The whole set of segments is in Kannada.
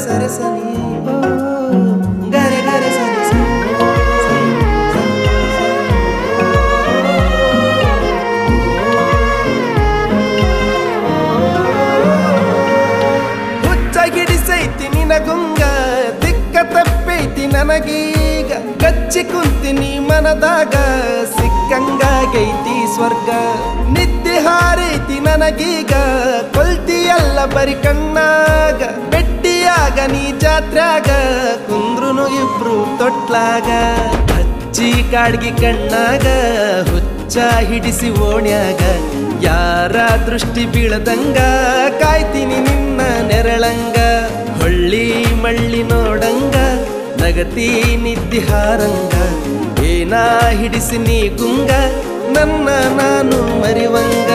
ಸರೆ ಸನಿ ಓ ಗರೆ ಗರೆ ಸರಿ ಸರಿ ಹುಚ್ಚ ಹಿಡಿಸೈತಿ ನಿನಗುಂಗ ದಿಕ್ಕ ತಪ್ಪೈತಿ ನನಗೀಗ ಕಚ್ಚಿ ಕುಂತಿನಿ ಮನದಾಗ ಸಿಕ್ಕಂಗಾಗೈತಿ ಸ್ವರ್ಗ ನಿದ್ದೆ ಹಾರೈತಿ ನನಗೀಗ ಕೊಲ್ತಿಯಲ್ಲ ಬರಿ ಕಣ್ಣಾಗ ಬೆಟ್ಟಿಯಾಗ ನೀ ಜಾತ್ರ್ಯಾಗ ಕುಂದ್ರುನು ಇಬ್ರು ತೊಟ್ಲಾಗ ಹಚ್ಚಿ ಕಾಡ್ಗಿ ಕಣ್ಣಾಗ ಹುಚ್ಚ ಹಿಡಿಸಿ ಓಣ್ಯಾಗ ಯಾರ ದೃಷ್ಟಿ ಬೀಳದಂಗ ಕಾಯ್ತೀನಿ ನಿನ್ನ ನೆರಳಂಗ ಹೊಳ್ಳಿ ಮಳ್ಳಿ ನೋಡಂಗ ನಗತಿ ನಿದ್ದಿ ಹಾರಂಗ ಏನ ಹಿಡಿಸಿ ನೀ ಗುಂಗ ನನ್ನ ನಾನು ಮರಿವಂಗ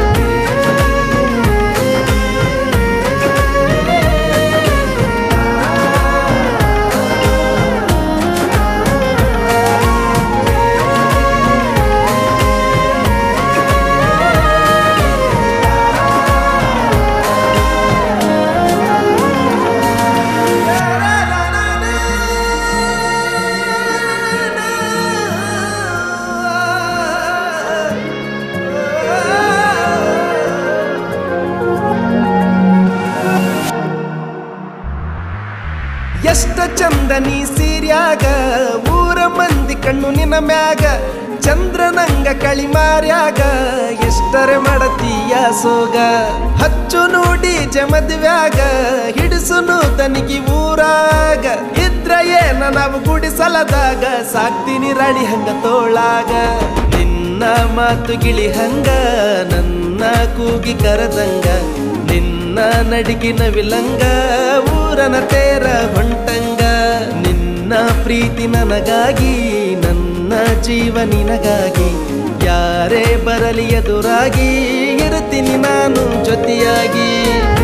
ಎಷ್ಟ ಚಂದ ನೀ ಸೀರ್ಯಾಗ ಊರ ಮಂದಿ ಕಣ್ಣು ನಿನ್ನ ಮ್ಯಾಗ ಚಂದ್ರನಂಗ ಕಳಿಮಾರ್ಯಾಗ ಎಷ್ಟರೆ ಮಾಡತೀಯ ಸೋಗ ಹಚ್ಚು ನೋಡಿ ಜಮದ್ವ್ಯಾಗ ಹಿಡಿಸುನು ತನಿಗಿ ಊರಾಗ ಇದ್ರ ಏನ ನಾವು ಗುಡಿಸಲದಾಗ ಸಾಕ್ತೀನಿ ರಾಣಿ ಹಂಗ ತೋಳಾಗ ನಿನ್ನ ಮಾತು ಗಿಳಿ ಹಂಗ ನನ್ನ ಕೂಗಿ ಕರದಂಗ ನಿನ್ನ ನಡಿಗಿನ ವಿಲಂಗ ಊರನ ತೇರ ಹೊಂಟಂಗ ನಿನ್ನ ಪ್ರೀತಿ ನನಗಾಗಿ ನನ್ನ ಜೀವ ನಿನಗಾಗಿ ಯಾರೇ ಬರಲಿ ಎದುರಾಗಿ ಇರುತ್ತೀನಿ ನಾನು ಜೊತೆಯಾಗಿ